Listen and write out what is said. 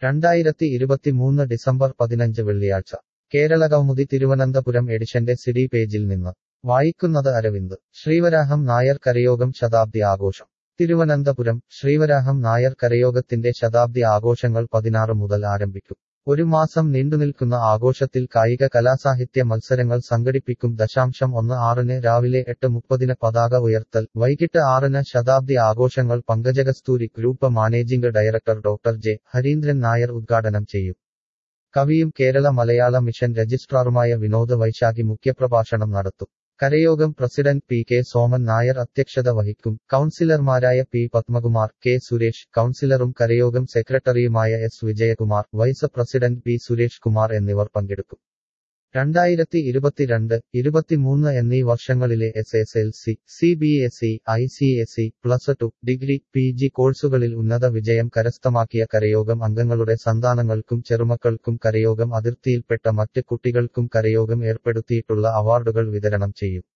രണ്ടായിരത്തി ഇരുപത്തിമൂന്ന് ഡിസംബർ പതിനഞ്ച് വെള്ളിയാഴ്ച കേരളകൗമുദി തിരുവനന്തപുരം എഡിഷന്റെ സിഡി പേജിൽ നിന്ന് വായിക്കുന്നത് അരവിന്ദ് ശ്രീവരാഹം നായർ കരയോഗം ശതാബ്ദി ആഘോഷം തിരുവനന്തപുരം ശ്രീവരാഹം നായർ കരയോഗത്തിന്റെ ശതാബ്ദി ആഘോഷങ്ങൾ പതിനാറ് മുതൽ ആരംഭിക്കും ഒരു മാസം നീണ്ടുനിൽക്കുന്ന ആഘോഷത്തിൽ കായിക കലാസാഹിത്യ മത്സരങ്ങൾ സംഘടിപ്പിക്കും ദശാംശം ഒന്ന് ആറിന് രാവിലെ എട്ട് മുപ്പതിന് പതാക ഉയർത്തൽ വൈകിട്ട് ആറിന് ശതാബ്ദി ആഘോഷങ്ങൾ Pankajakasthuri group managing director doctor J Harindran Nair ഉദ്ഘാടനം ചെയ്യും കവിയും കേരള മലയാള മിഷൻ രജിസ്ട്രാറുമായ വിനോദ് വൈശാഖി മുഖ്യപ്രഭാഷണം നടത്തും കരയോഗം president P K Soman Nair അധ്യക്ഷത വഹിക്കും കൌൺസിലർമാരായ പി പത്മകുമാർ കെ സുരേഷ് കൌൺസിലറും കരയോഗം സെക്രട്ടറിയുമായ S Vijayakumar vice president P Suresh Kumar എന്നിവർ പങ്കെടുക്കും രണ്ടായിരത്തി ഇരുപത്തിരണ്ട് ഇരുപത്തിമൂന്ന് എന്നീ വർഷങ്ങളിലെ S S L C C B S E I C S E plus two degree P G കോഴ്സുകളിൽ ഉന്നത വിജയം കരസ്ഥമാക്കിയ കരയോഗം അംഗങ്ങളുടെ സന്താനങ്ങൾക്കും ചെറുമക്കൾക്കും കരയോഗം അതിർത്തിയിൽപ്പെട്ട മറ്റ് കുട്ടികൾക്കും കരയോഗം ഏർപ്പെടുത്തിയിട്ടുള്ള അവാർഡുകൾ വിതരണം ചെയ്യും